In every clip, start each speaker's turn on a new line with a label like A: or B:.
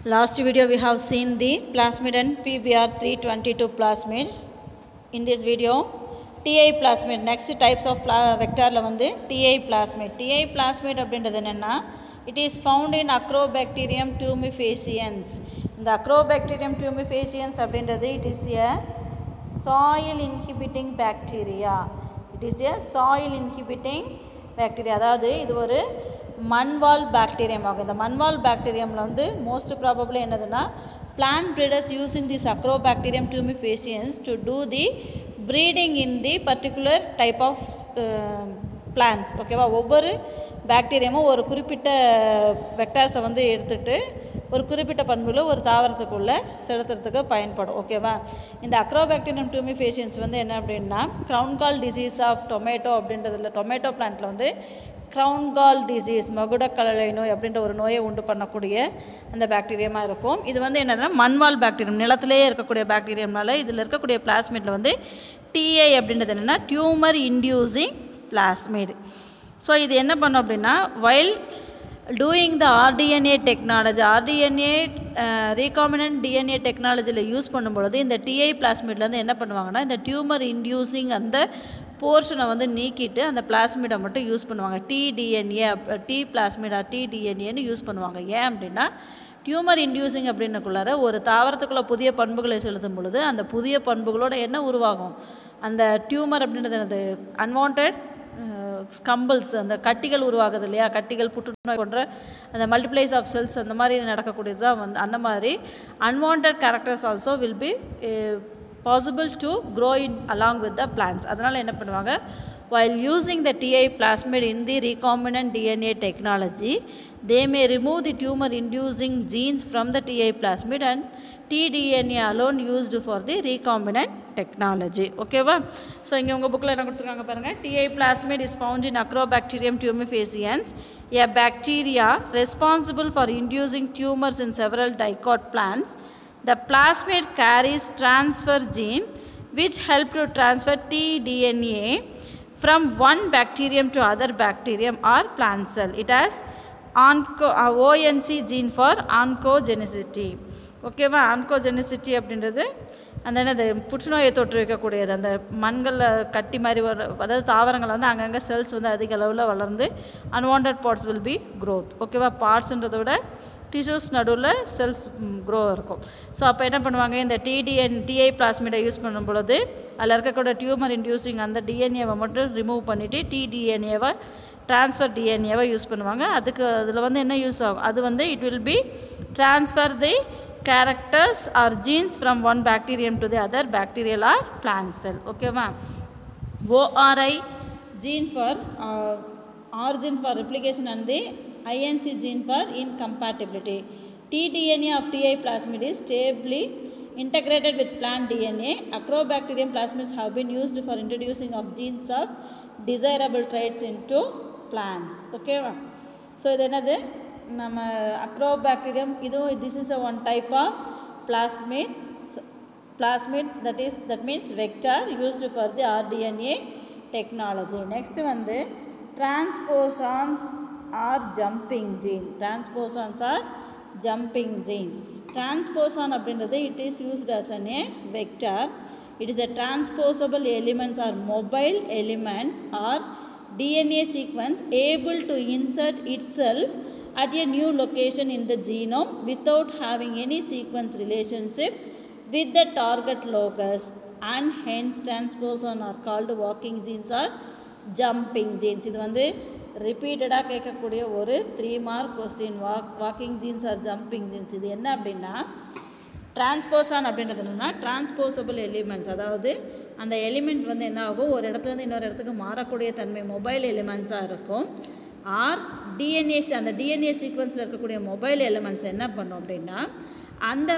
A: Last video we have seen the plasmid and PBr 322 plasmid. In this video, TI plasmid next types of pla vectorல வந்து TI plasmid. TI plasmid அப்படின்றது என்னென்னா it is found in Acrobacterium tumefaciens. இந்த Acrobacterium tumefaciens அப்படின்றது it is a soil inhibiting bacteria. It is a soil inhibiting bacteria. அதாவது இது ஒரு மண்வால் bacterium ஆகும் இந்த மண்வால் பாக்டீரியமில் வந்து மோஸ்ட் ப்ராபப்ளி என்னதுன்னா plant breeders using this agrobacterium tumefaciens to do the breeding in the particular type of plants ஓகேவா ஒவ்வொரு பாக்டீரியமும் ஒரு குறிப்பிட்ட வெக்டார்ஸை வந்து எடுத்துகிட்டு ஒரு குறிப்பிட்ட பண்புல ஒரு தாவரத்துக்குள்ளே செலுத்துறதுக்கு பயன்படும் ஓகேவா இந்த அக்ரோபாக்டீரியம் டூமிஃபேஷியன்ஸ் வந்து என்ன அப்படின்னா க்ரௌன்கால் டிசீஸ் ஆஃப் டொமேட்டோ அப்படின்றதுல டொமேட்டோ பிளான்ட்டில் வந்து க்ரௌன்கால் டிசீஸ் மகுடக்கலலை நோய் அப்படின்ற ஒரு நோயை உண்டு பண்ணக்கூடிய அந்த பாக்டீரியமாக இருக்கும் இது வந்து என்னதுன்னா மண்வால் பாக்டீரியம் நிலத்திலேயே இருக்கக்கூடிய பாக்டீரியம்னால இதில் இருக்கக்கூடிய பிளாஸ்மிட்டில் வந்து டிஐ அப்படின்றது என்னென்னா டியூமர் இன்டியூசிங் பிளாஸ்மிட் ஸோ இது என்ன பண்ணும் அப்படின்னா while doing the rDNA technology rDNA recombinant DNA டெக்னாலஜியில் யூஸ் பண்ணும்பொழுது இந்த டிஐ பிளாஸ்மிட்லேருந்து என்ன பண்ணுவாங்கன்னா இந்த டியூமர் இன்டியூசிங் அந்த போர்ஷனை வந்து நீக்கிட்டு அந்த பிளாஸ்மிடை மட்டும் யூஸ் பண்ணுவாங்க டிடிஎன்ஏ டி பிளாஸ்மிடா டிடிஎன்ஏன்னு யூஸ் பண்ணுவாங்க ஏன் அப்படின்னா டியூமர் இன்டியூசிங் அப்படின்னுக்குள்ளார ஒரு தாவரத்துக்குள்ளே புதிய பண்புகளை செலுத்தும் பொழுது அந்த புதிய பண்புகளோட என்ன உருவாகும் அந்த டியூமர் அப்படின்றது என்னது அன்வான்ட் ஸ்கம்பிள்ஸ் அந்த கட்டிகள் உருவாகுது இல்லையா கட்டிகள் புற்றுநோய் போன்ற அந்த மல்டிப்ளைஸ் ஆஃப் செல்ஸ் அந்த மாதிரி நடக்கக்கூடியது தான் வந்து அந்த மாதிரி unwanted characters also will be possible to grow in along with the plants அதனால் என்ன பண்ணுவாங்க while using the TI plasmid in the recombinant DNA technology, they may remove the tumor inducing genes from the TI plasmid and tDNA alone used for the recombinant technology. ஓகேவா so இங்கே உங்கள் புக்கில் என்ன கொடுத்துருக்காங்க பாருங்கள் Ti plasmid is found in Acrobacterium tumefaciens, a bacteria responsible for inducing tumors in several dicot plants. The plasmid carries transfer gene which help to transfer tDNA from one bacterium to other bacterium or plant cell. It has onco, uh, ONC gene for oncogenicity. ஓகேவா oncogenicity அப்படின்றது அந்த என்னது புற்றுநோயை தோற்றுவிக்கக்கூடியது அந்த மண்களில் கட்டி மாதிரி வர அதாவது தாவரங்கள் வந்து அங்கங்கே செல்ஸ் வந்து அதிக அளவில் வளர்ந்து unwanted parts will be growth ஓகேவா பார்ட்ஸுன்றதை விட டிஷ்யூஸ் நடுவில் செல்ஸ் க்ரோ இருக்கும் ஸோ அப்போ என்ன பண்ணுவாங்க இந்த டிடிஎன் டிஐ பிளாஸ்மிடை யூஸ் பண்ணும் பொழுது அதில் இருக்கக்கூடிய டியூமர் இன்டியூசிங் அந்த டிஎன்ஏவை மட்டும் ரிமூவ் பண்ணிவிட்டு டிடிஎன்ஏவை ட்ரான்ஸ்ஃபர் டிஎன்ஏவை யூஸ் பண்ணுவாங்க அதுக்கு அதில் வந்து என்ன யூஸ் ஆகும் அது வந்து it will be transfer the characters or genes from one bacterium to the other bacterial or plant cell ஓகேவா ORI gene for origin for replication and the INC gene for incompatibility. tDNA of TI plasmid is stably integrated with plant DNA. Acrobacterium plasmids have been used for introducing of genes of desirable traits into plants. Okay வா so இது என்னது நம்ம agrobacterium இதுவும் this is a one type of plasmid plasmid that is that means vector used for the rDNA technology next வந்து transposons or jumping gene transposons or jumping gene transposon அப்படின்றது it is used as an a vector it is a transposable elements or mobile elements or DNA sequence able to insert itself at a new location in the genome without having any sequence relationship with the target locus and hence transposon are called walking genes or jumping genes இது வந்து ரிப்பீட்டடாக கேட்கக்கூடிய ஒரு three mark question walk walking genes or jumping genes இது என்ன அப்படின்னா transposon அப்படின்றது என்னென்னா டிரான்ஸ்போசபிள் எலிமெண்ட்ஸ் அதாவது அந்த எலிமெண்ட் வந்து என்ன ஆகும் ஒரு இடத்துலேருந்து இன்னொரு இடத்துக்கு மாறக்கூடிய தன்மை மொபைல் எலிமெண்ட்ஸாக இருக்கும் ஆர் டிஎன்ஏ அந்த டிஎன்ஏ சீக்வன்ஸில் இருக்கக்கூடிய மொபைல் எலிமெண்ட்ஸ் என்ன பண்ணும் அப்படின்னா அந்த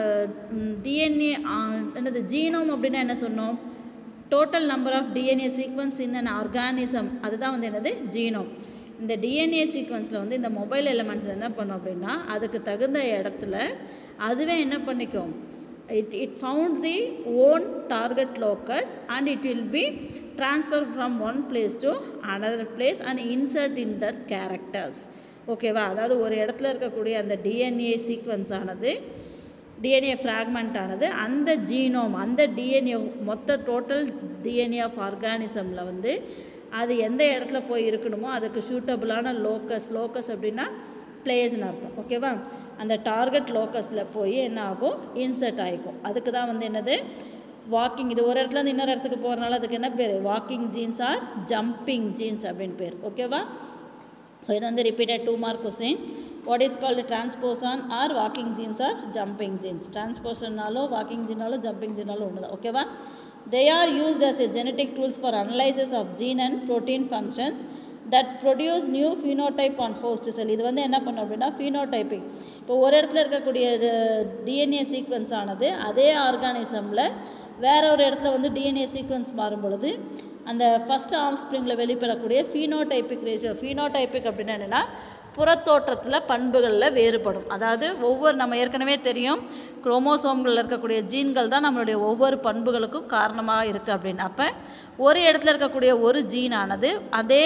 A: டிஎன்ஏ என்னது ஜீனோம் அப்படின்னா என்ன சொன்னோம் total number of DNA sequence in an organism அதுதான் வந்து என்னது ஜீனோம் இந்த டிஎன்ஏ சீக்வன்ஸில் வந்து இந்த மொபைல் எலிமெண்ட்ஸ் என்ன பண்ணும் அப்படின்னா அதுக்கு தகுந்த இடத்துல அதுவே என்ன பண்ணிக்கும் it, it found the own target locus and it will be transferred from one place to another place and insert in that characters ஓகேவா அதாவது ஒரு இடத்துல இருக்கக்கூடிய அந்த டிஎன்ஏ சீக்வன்ஸ் ஆனது டிஎன்ஏ ஃப்ராக்மெண்ட் ஆனது அந்த ஜீனோம் அந்த டிஎன்ஏ மொத்த டோட்டல் டிஎன்ஏ ஆஃப் ஆர்கானிசமில் வந்து அது எந்த இடத்துல போய் இருக்கணுமோ அதுக்கு சூட்டபுளான லோக்கஸ் லோக்கஸ் அப்படின்னா பிளேஸ்னு அர்த்தம் ஓகேவா அந்த டார்கெட் லோக்கஸில் போய் என்ன ஆகும் இன்சர்ட் ஆகிக்கும் அதுக்கு தான் வந்து என்னது வாக்கிங் இது ஒரு இடத்துல இருந்து இன்னொரு இடத்துக்கு போகிறனால அதுக்கு என்ன பேர் walking genes or jumping genes அப்படின்னு பேர் ஓகேவா ஸோ இது வந்து repeated two mark question what is called transposon or walking genes or jumping genes டிரான்ஸ்போசன்னாலும் வாக்கிங் ஜீனாலும் ஜம்பிங் ஜீனாலும் ஒன்று தான் ஓகேவா they are used as a genetic tools for analyses of gene and protein functions that produce new phenotype on host cell இது வந்து என்ன பண்ணும் அப்படின்னா ஃபீனோடைப்பிங் இப்போ ஒரு இடத்துல இருக்கக்கூடிய டிஎன்ஏ சீக்வன்ஸ் ஆனது அதே ஆர்கானிசமில் வேற ஒரு இடத்துல வந்து டிஎன்ஏ சீக்வன்ஸ் மாறும் பொழுது அந்த ஃபஸ்ட் ஆர்ம் ஸ்ப்ரிங்கில் வெளிப்படக்கூடிய ஃபீனோடைப்பிக் ரேஷியோ ஃபீனோடைப்பிக் அப்படின்னா என்னென்னா புறத்தோற்றத்தில் பண்புகளில் வேறுபடும் அதாவது ஒவ்வொரு நம்ம ஏற்கனவே தெரியும் குரோமோசோம்களில் இருக்கக்கூடிய ஜீன்கள் தான் நம்மளுடைய ஒவ்வொரு பண்புகளுக்கும் காரணமாக இருக்குது அப்படின்னு அப்போ ஒரு இடத்துல இருக்கக்கூடிய ஒரு ஜீனானது அதே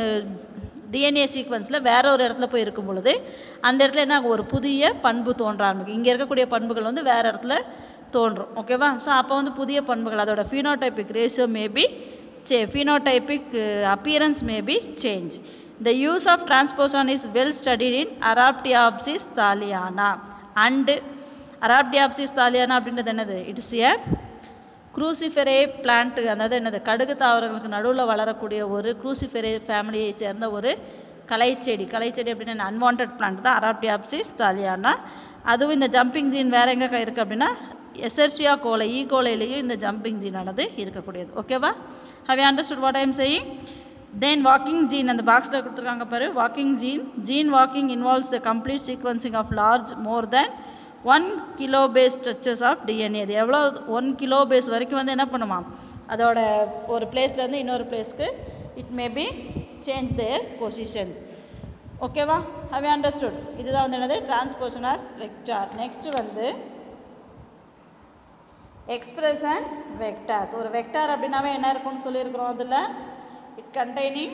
A: டிஎன்ஏ சீக்வன்ஸில் வேற ஒரு இடத்துல போய் இருக்கும் பொழுது அந்த இடத்துல என்ன ஆகும்? ஒரு புதிய பண்பு தோன்ற ஆரம்பிக்கும் இங்கே இருக்கக்கூடிய பண்புகள் வந்து வேறு இடத்துல தோன்றும் ஓகேவா ஸோ அப்போ வந்து புதிய பண்புகள் அதோட phenotypic ratio maybe say phenotypic uh, appearance may be change. The use of transposon is well studied in Arabdiopsis thaliana and Arabdiopsis thaliana அப்படின்றது என்னது இட்ஸ் ஏ குரூசிஃபெரே பிளான்ட் அதாவது என்னது கடுகு தாவரங்களுக்கு நடுவில் வளரக்கூடிய ஒரு குரூசிஃபெரே ஃபேமிலியை சேர்ந்த ஒரு கலைச்செடி கலைச்செடி அப்படின்னு அன்வான்ட் பிளான்ட் தான் அராப்டியாப்சிஸ் தாலியானா அதுவும் இந்த ஜம்பிங் ஜீன் வேறு எங்கே இருக்குது அப்படின்னா எசர்ஷியா கோலை ஈ கோலையிலையும் இந்த ஜம்பிங் ஜீனானது இருக்கக்கூடியது ஓகேவா how understood what I'm saying then walking gene அந்த பாக்ஸில் கொடுத்துருக்காங்க பாரு walking gene gene walking involves the complete sequencing of large more then one kilo base structures of DNA அது எவ்வளோ ஒன் கிலோ பேஸ் வரைக்கும் வந்து என்ன பண்ணுமாம் அதோட ஒரு பிளேஸ்லேருந்து இன்னொரு பிளேஸ்க்கு it may be change their positions ஓகேவா ஹவ் அண்டர்ஸ்டுட் இதுதான் வந்து என்னது டிரான்ஸ்போர்ஷன் ஆஸ் வெக்டார் நெக்ஸ்ட்டு வந்து எக்ஸ்பிரஷன் வெக்டார்ஸ் ஒரு வெக்டார் அப்படின்னாவே என்ன இருக்கும்னு சொல்லியிருக்கிறோம் அதில் இட் கண்டெய்னிங்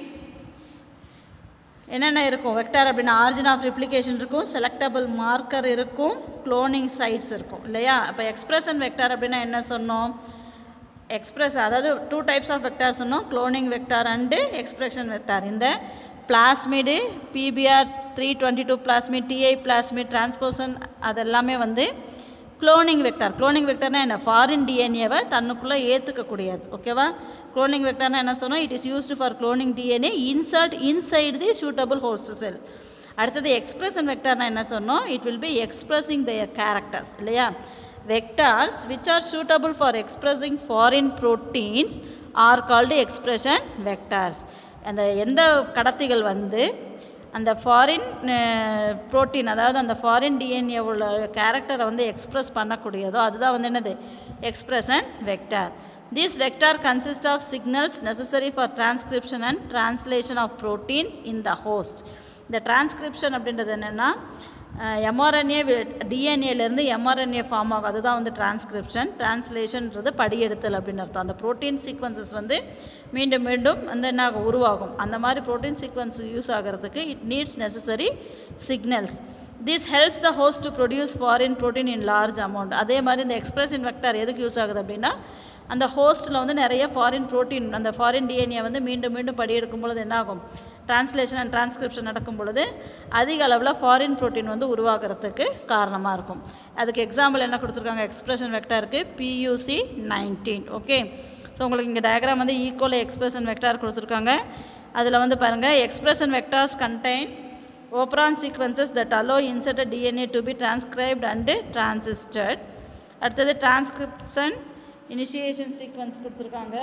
A: என்னென்ன இருக்கும் வெக்டார் அப்படின்னா ஆரிஜின் ஆஃப் ரிப்ளிகேஷன் இருக்கும் செலக்டபிள் மார்க்கர் இருக்கும் க்ளோனிங் சைட்ஸ் இருக்கும் இல்லையா அப்போ எக்ஸ்பிரஷன் வெக்டார் அப்படின்னா என்ன சொன்னோம் எக்ஸ்பிரஸ் அதாவது டூ டைப்ஸ் ஆஃப் வெக்டார் சொன்னோம் cloning vector and expression vector இந்த plasmid PBR three twenty two plasmid TI plasmid transposon அதெல்லாமே வந்து குளோனிங் வெக்டார் குளோனிங் வெக்டார்னா என்ன ஃபாரின் டிஎன்ஏவை தன்னுக்குள்ளே ஏற்றுக்கக்கூடியது ஓகேவா குளோனிங் வெக்டார்னா என்ன சொன்னோம் it is used for cloning DNA insert inside the suitable host cell அடுத்தது எக்ஸ்பிரஷன் வெக்டார்னா என்ன சொன்னோம் it will be expressing their characters இல்லையா vectors which are suitable for expressing foreign proteins are called expression vectors அந்த எந்த கடத்திகள் வந்து அந்த ஃபாரின் புரோட்டீன் அதாவது அந்த ஃபாரின் டிஎன்ஏ உள்ள கேரக்டரை வந்து எக்ஸ்ப்ரெஸ் பண்ணக்கூடியதோ அதுதான் வந்து என்னது expression vector this vector consist of signals necessary for transcription and translation of proteins in the host இந்த டிரான்ஸ்கிரிப்ஷன் அப்படின்றது என்னென்னா எம்ஆர்என்ஏ டிஎன்ஏலேருந்து எம்ஆர்என்ஏ ஃபார்ம் ஆகும் அதுதான் வந்து டிரான்ஸ்கிரிப்ஷன் டிரான்ஸ்லேஷன்ன்றது படியெடுத்தல் அப்படின்னு அர்த்தம் அந்த ப்ரோட்டீன் சீக்வன்சஸ் வந்து மீண்டும் மீண்டும் வந்து என்ன ஆகும் உருவாகும் அந்த மாதிரி ப்ரோட்டீன் சீக்வன்ஸ் யூஸ் ஆகிறதுக்கு it needs necessary signals this helps the host to produce foreign protein in large amount அதே மாதிரி இந்த எக்ஸ்பிரஷன் வெக்டார் எதுக்கு யூஸ் ஆகுது அப்படின்னா அந்த ஹோஸ்ட்டில் வந்து நிறைய ஃபாரின் ப்ரோட்டீன் அந்த ஃபாரின் டிஎன்ஏ வந்து மீண்டும் மீண்டும் படியெடுக்கும் பொழுது என்ன ஆகும் டிரான்ஸ்லேஷன் அண்ட் டிரான்ஸ்கிரிப்ஷன் நடக்கும் பொழுது அதிக அளவில் ஃபாரின் ப்ரோட்டீன் வந்து உருவாகிறதுக்கு காரணமாக இருக்கும் அதுக்கு எக்ஸாம்பிள் என்ன கொடுத்துருக்காங்க எக்ஸ்பிரஷன் வெக்டாருக்கு பியூசி நைன்டீன் ஓகே ஸோ உங்களுக்கு இங்கே டயக்ராம் வந்து ஈக்குவல் எக்ஸ்பிரஷன் வெக்டார் கொடுத்துருக்காங்க அதில் வந்து பாருங்கள் expression vectors contain operon sequences that allow inserted DNA to be transcribed and translated அடுத்தது டிரான்ஸ்கிரிப்ஷன் இனிஷியேஷன் சீக்வன்ஸ் கொடுத்துருக்காங்க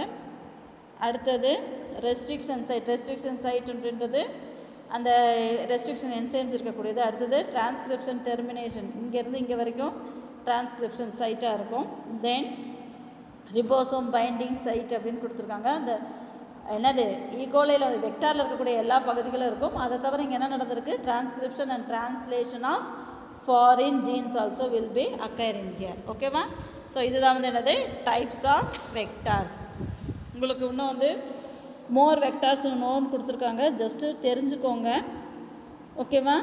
A: அடுத்தது ரெஸ்ட்ரிக்ஷன் சைட் ரெஸ்ட்ரிக்ஷன் சைட் அப்படின்றது அந்த ரெஸ்ட்ரிக்ஷன் என்சைம்ஸ் இருக்கக்கூடியது அடுத்தது டிரான்ஸ்கிரிப்ஷன் டெர்மினேஷன் இங்கேருந்து இங்கே வரைக்கும் டிரான்ஸ்கிரிப்ஷன் சைட்டாக இருக்கும் தென் ரிபோசோம் பைண்டிங் சைட் அப்படின்னு கொடுத்துருக்காங்க அந்த என்னது ஈகோலையில் வெக்டாரில் இருக்கக்கூடிய எல்லா பகுதிகளும் இருக்கும் அதை தவிர இங்கே என்ன நடந்திருக்கு transcription and translation of foreign genes also will be occurring here ஓகேவா ஸோ இதுதான் வந்து என்னது டைப்ஸ் ஆஃப் வெக்டார்ஸ் உங்களுக்கு இன்னும் வந்து மோர் வெக்டார்ஸ் நோன் கொடுத்துருக்காங்க ஜஸ்ட்டு தெரிஞ்சுக்கோங்க ஓகேவா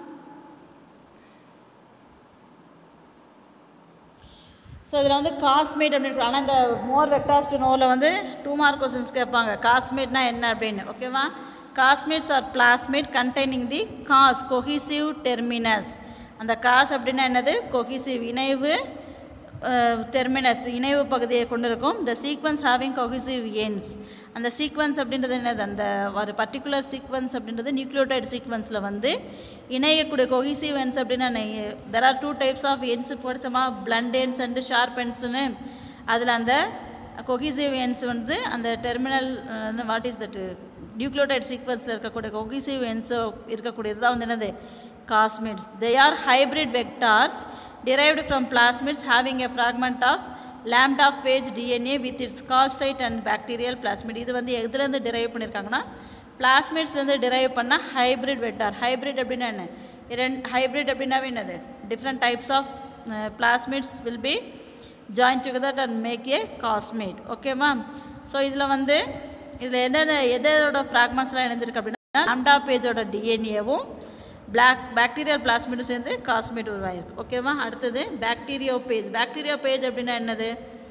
A: ஸோ இதில் வந்து காஸ்மேட் அப்படின்னு ஆனால் இந்த மோர் வெக்டார்ஸ் டு நோவில் வந்து டூ மார்க் கொஸ்டின்ஸ் கேட்பாங்க காஸ்மேட்னா என்ன அப்படின்னு ஓகேவா cosmids are plasmid containing the cos cohesive terminus அந்த காஸ் அப்படின்னா என்னது கொஹிசிவ் இணைவு டெர்மினஸ் இணைவு பகுதியை கொண்டிருக்கும் the sequence having cohesive ends அந்த சீக்வன்ஸ் அப்படின்றது என்னது அந்த ஒரு பர்டிகுலர் சீக்வன்ஸ் அப்படின்றது நியூக்ளியோடைட் சீக்வன்ஸில் வந்து இணையக்கூடிய கொஹிசிவ் எண்ட்ஸ் அப்படின்னா there are two types of ends படிச்சோமா பிளண்ட் எண்ட்ஸ் அண்டு ஷார்ப் எண்ட்ஸ்னு அதில் அந்த கொஹிசிவ் எண்ட்ஸ் வந்து அந்த terminal what is that nucleotide சீக்வன்ஸில் இருக்கக்கூடிய கொஹிசிவ் எண்ட்ஸ் இருக்கக்கூடியது தான் வந்து என்னது cosmids they are hybrid vectors derived from plasmids having a fragment of lambda phage DNA with its cause site and bacterial plasmid இது வந்து எதுலேருந்து derive பண்ணியிருக்காங்கன்னா பிளாஸ்மிட்ஸ்லேருந்து derive பண்ண ஹைப்ரிட் வெக்டார் ஹைப்ரிட் அப்படின்னா என்ன இரண்டு ஹைப்ரிட் அப்படின்னாவே என்னது different types of plasmids will be join together and make a cosmid ஓகேவா ஸோ இதில் வந்து இதில் எந்தெந்த எதோட ஃப்ராக்மெண்ட்ஸ்லாம் இணைந்திருக்கு அப்படின்னா லாம்டா பேஜோட டிஎன்ஏவும் பிளாக் பாக்டீரியல் பிளாஸ்மிடும் சேர்ந்து காஸ்மேட் உருவாயிருக்கு ஓகேவா அடுத்தது பாக்டீரியோ பேஜ் பாக்டீரியோ பேஜ் அப்படின்னா என்னது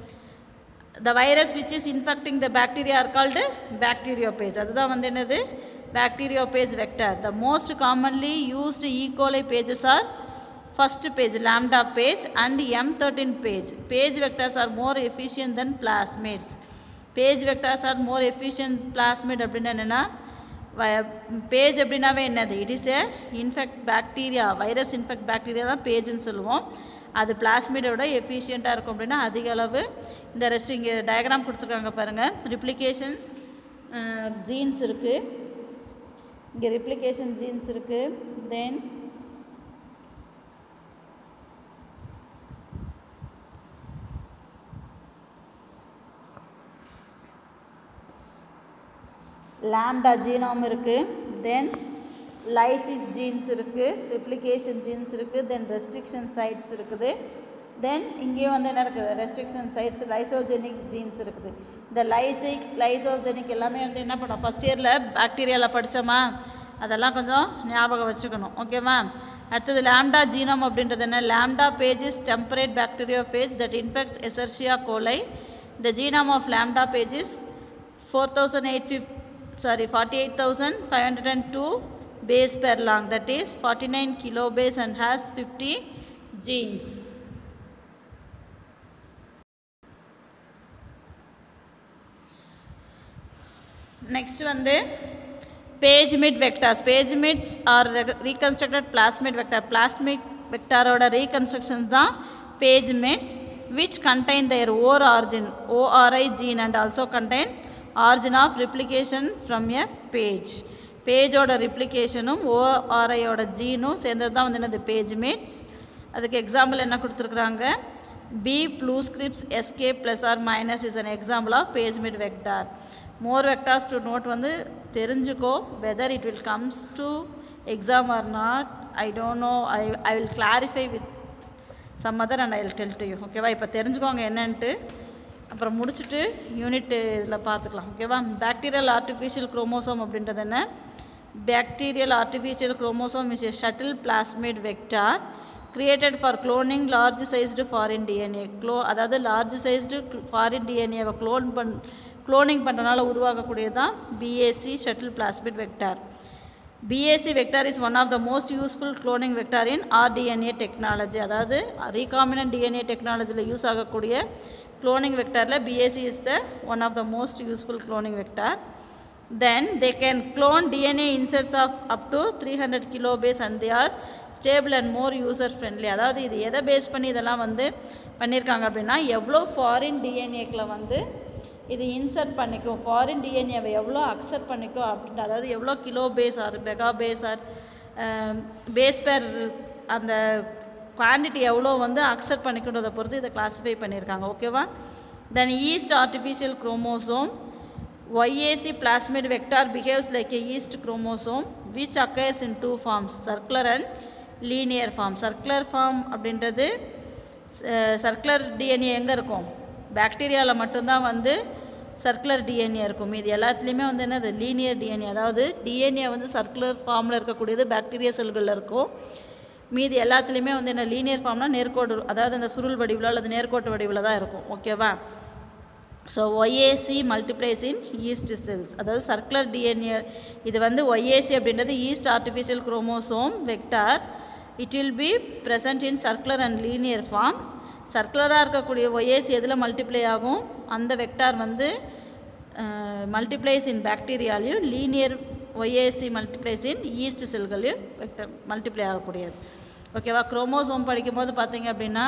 A: the virus which is infecting the bacteria are called bacteriophage அதுதான் வந்து என்னது bacteriophage vector the most commonly used E coli phages are first page lambda page and m13 page page vectors are more efficient than plasmids page vectors are more efficient plasmid அப்படின்னா என்னென்னா phage அப்படின்னாவே என்னது it is a infect bacteria virus infect bacteria தான் பேஜ்னு சொல்லுவோம் அது பிளாஸ்மிடோட எஃபிஷியண்ட்டாக இருக்கும் அப்படின்னா அதிக அளவு இந்த ரெஸ்ட் இங்கே டயக்ராம் கொடுத்துருக்காங்க பாருங்கள் ரிப்ளிகேஷன் ஜீன்ஸ் இருக்குது இங்கே ரிப்ளிகேஷன் ஜீன்ஸ் இருக்குது தென் லாம்டா ஜீனோம் இருக்குது தென் லைசிஸ் ஜீன்ஸ் இருக்குது ரிப்ளிகேஷன் ஜீன்ஸ் இருக்குது தென் ரெஸ்ட்ரிக்ஷன் சைட்ஸ் இருக்குது தென் இங்கேயும் வந்து என்ன இருக்குது ரெஸ்ட்ரிக்ஷன் சைட்ஸ் லைசோஜெனிக் ஜீன்ஸ் இருக்குது இந்த லைசிக் லைசோஜெனிக் எல்லாமே வந்து என்ன பண்ணோம் ஃபஸ்ட் இயரில் பாக்டீரியாவில் படித்தோமா அதெல்லாம் கொஞ்சம் ஞாபகம் வச்சுக்கணும் ஓகேவா அடுத்தது லாம்டா ஜீனோம் அப்படின்றது என்ன lambda phages temperate bacteria phage that infects Escherichia coli the genome of lambda phages four thousand eight fifty sorry 48502 base per long that is 49 kilobase and has 50 genes next வந்து page mid vectors page mids are reconstructed plasmid vector plasmid vectorோட reconstructions தான் page mids which contain their OR origin ORI gene and also contain origin of replication from a phage பேஜோட ரிப்ளிகேஷனும் ஓஆர்ஐயோட ஜீனும் சேர்ந்தது தான் வந்து என்னது பேஜ் மேட்ஸ் அதுக்கு எக்ஸாம்பிள் என்ன கொடுத்துருக்குறாங்க P blue script SK plus or minus is an example of phage mid vector more vectors to note வந்து தெரிஞ்சுக்கோ whether it will comes to exam or not I don't know I I will clarify with some other and I will tell to you ஓகேவா இப்போ தெரிஞ்சுக்கோங்க என்னன்ட்டு அப்புறம் முடிச்சுட்டு unit இதில் பார்த்துக்கலாம் ஓகேவா பாக்டீரியல் ஆர்டிஃபிஷியல் குரோமோசோம் அப்படின்றது என்ன bacterial artificial chromosome is a shuttle plasmid vector created for cloning large sized foreign DNA clo அதாவது லார்ஜ் சைஸ்டு ஃபாரின் டிஎன்ஏவை க்ளோன் பண் க்ளோனிங் பண்ணுறனால உருவாக்கக்கூடியது தான் BAC shuttle plasmid vector BAC vector is one of the most useful cloning vector in rDNA technology அதாவது recombinant DNA டெக்னாலஜியில் use ஆகக்கூடிய cloning vectorல BAC is the one of the most useful cloning vector. Then they can clone DNA inserts of up to 300 kilobase and they are stable and more user friendly. அதாவது இது எதை base பண்ணி இதெல்லாம் வந்து பண்ணியிருக்காங்க அப்படின்னா எவ்வளோ ஃபாரின் டிஎன்ஏக்கில் வந்து இது இன்சர்ட் பண்ணிக்கும் ஃபாரின் டிஎன்ஏவை எவ்வளோ அக்செப்ட் பண்ணிக்கும் அப்படின்ட்டு அதாவது எவ்வளோ kilo base or mega base or base pair அந்த குவான்டிட்டி எவ்வளோ வந்து அக்செப்ட் பண்ணிக்கிறத பொறுத்து இதை கிளாஸிஃபை பண்ணியிருக்காங்க ஓகேவா then yeast artificial chromosome YAC plasmid vector behaves like a yeast chromosome which occurs in two forms circular and linear form circular form அப்படின்றது circular DNA எங்கே இருக்கும் பாக்டீரியாவில் மட்டும்தான் வந்து சர்க்குலர் டிஎன்ஏ இருக்கும் இது எல்லாத்துலேயுமே வந்து என்னது லீனியர் டிஎன்ஏ அதாவது டிஎன்ஏ வந்து சர்க்குலர் ஃபார்மில் இருக்கக்கூடியது பாக்டீரியா செல்களில் இருக்கும் மீதி எல்லாத்துலேயுமே வந்து என்ன லீனியர் ஃபார்ம்னா நேர்கோடு அதாவது அந்த சுருள் வடிவில் அல்லது நேர்கோட்டு வடிவில் தான் இருக்கும் ஓகேவா so YAC multiplies in yeast cells அதாவது சர்க்குலர் டிஎன்ஏ இது வந்து ஒய்ஏசி அப்படின்றது yeast artificial chromosome vector it will be present in circular and linear form சர்க்குலராக இருக்கக்கூடிய ஒய்ஏசி எதில் மல்டிப்ளை ஆகும் அந்த வெக்டார் வந்து மல்டிப்ளைஸ் இன் பாக்டீரியாலையும் linear YAC multiplies in yeast செல்களையும் வெக்டர் மல்டிப்ளை ஆகக்கூடியது ஓகேவா குரோமோசோம் படிக்கும்போது பார்த்தீங்க அப்படின்னா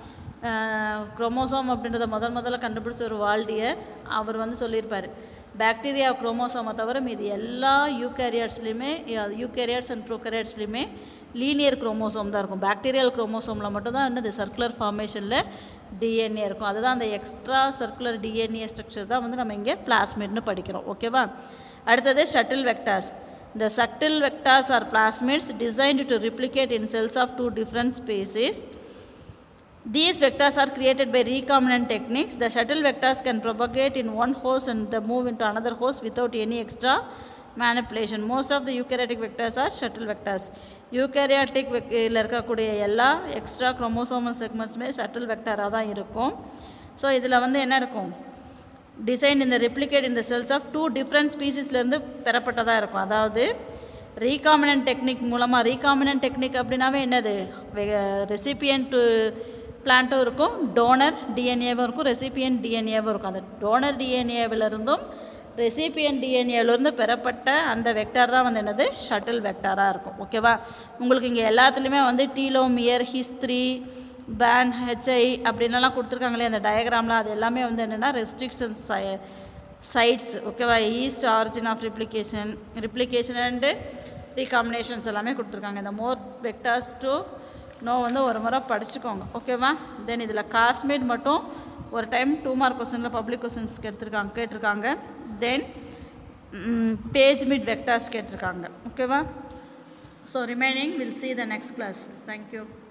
A: குரோமோசோம் அப்படின்றத முதல் முதல்ல கண்டுபிடிச்ச ஒரு வால்டியர் அவர் வந்து சொல்லியிருப்பார் பாக்டீரியா குரோமோசோமை தவிர மீதி எல்லா யூகேரியாட்ஸ்லையுமே யூகேரியாட்ஸ் அண்ட் ப்ரோகேரியாட்ஸ்லையுமே லீனியர் குரோமோசோம் தான் இருக்கும் பாக்டீரியல் குரோமோசோமில் மட்டும்தான் என்னது சர்க்குலர் ஃபார்மேஷனில் டிஎன்ஏ இருக்கும் அதுதான் அந்த எக்ஸ்ட்ரா சர்க்குலர் டிஎன்ஏ ஸ்ட்ரக்சர் தான் வந்து நம்ம இங்கே பிளாஸ்மிட்னு படிக்கிறோம் ஓகேவா அடுத்தது shuttle vectors The subtle vectors are plasmids designed to replicate in cells of two different species. These vectors are created by recombinant techniques. The shuttle vectors can propagate in one host and they move into another host without any extra manipulation. Most of the eukaryotic vectors are shuttle vectors. Eukaryotic வெக்டில் இருக்கக்கூடிய எல்லா extra chromosomal செக்மெண்ட்ஸுமே shuttle வெக்டராக தான் இருக்கும் so இதில் வந்து என்ன இருக்கும் டிசைன் இந்த ரெப்ளிகேட் இந்த செல்ஸ் ஆஃப் டூ டிஃப்ரெண்ட் ஸ்பீசிஸ்லேருந்து பெறப்பட்டதாக இருக்கும் அதாவது ரீகாமினன்ட் டெக்னிக் மூலமாக ரீகாமினன்ட் டெக்னிக் அப்படின்னாவே என்னது ரெசிபியன்ட்டு பிளான்ட்டும் இருக்கும் டோனர் டிஎன்ஏவும் இருக்கும் ரெசிபியன்ட் டிஎன்ஏவும் இருக்கும் அந்த டோனர் டிஎன்ஏவிலிருந்தும் ரெசிபியன்ட் டிஎன்ஏவிலிருந்து பெறப்பட்ட அந்த வெக்டார் தான் வந்து என்னது ஷட்டில் வெக்டாராக இருக்கும் ஓகேவா உங்களுக்கு இங்கே எல்லாத்துலேயுமே வந்து டீலோமியர் ஹிஸ்ட்ரி பேன் ஹெச்ஐ அப்படின்லாம் கொடுத்துருக்காங்களே அந்த டயக்ராமில் அது எல்லாமே வந்து என்னென்னா ரெஸ்ட்ரிக்ஷன்ஸ் சைட்ஸ் ஓகேவா yeast origin of replication replication and recombinations எல்லாமே கொடுத்துருக்காங்க இந்த மோர் வெக்டார்ஸ் டு நோ வந்து ஒரு முறை படிச்சுக்கோங்க ஓகேவா தென் இதில் காஸ்மேட் மட்டும் ஒரு டைம் டூ மார்க் கொஸ்டினில் பப்ளிக் கொஸ்டின்ஸ்க்கு எடுத்திருக்காங்க கேட்டிருக்காங்க தென் பேஜ் மிட் வெக்டார்ஸ் கேட்டிருக்காங்க ஓகேவா so remaining will see the next class thank you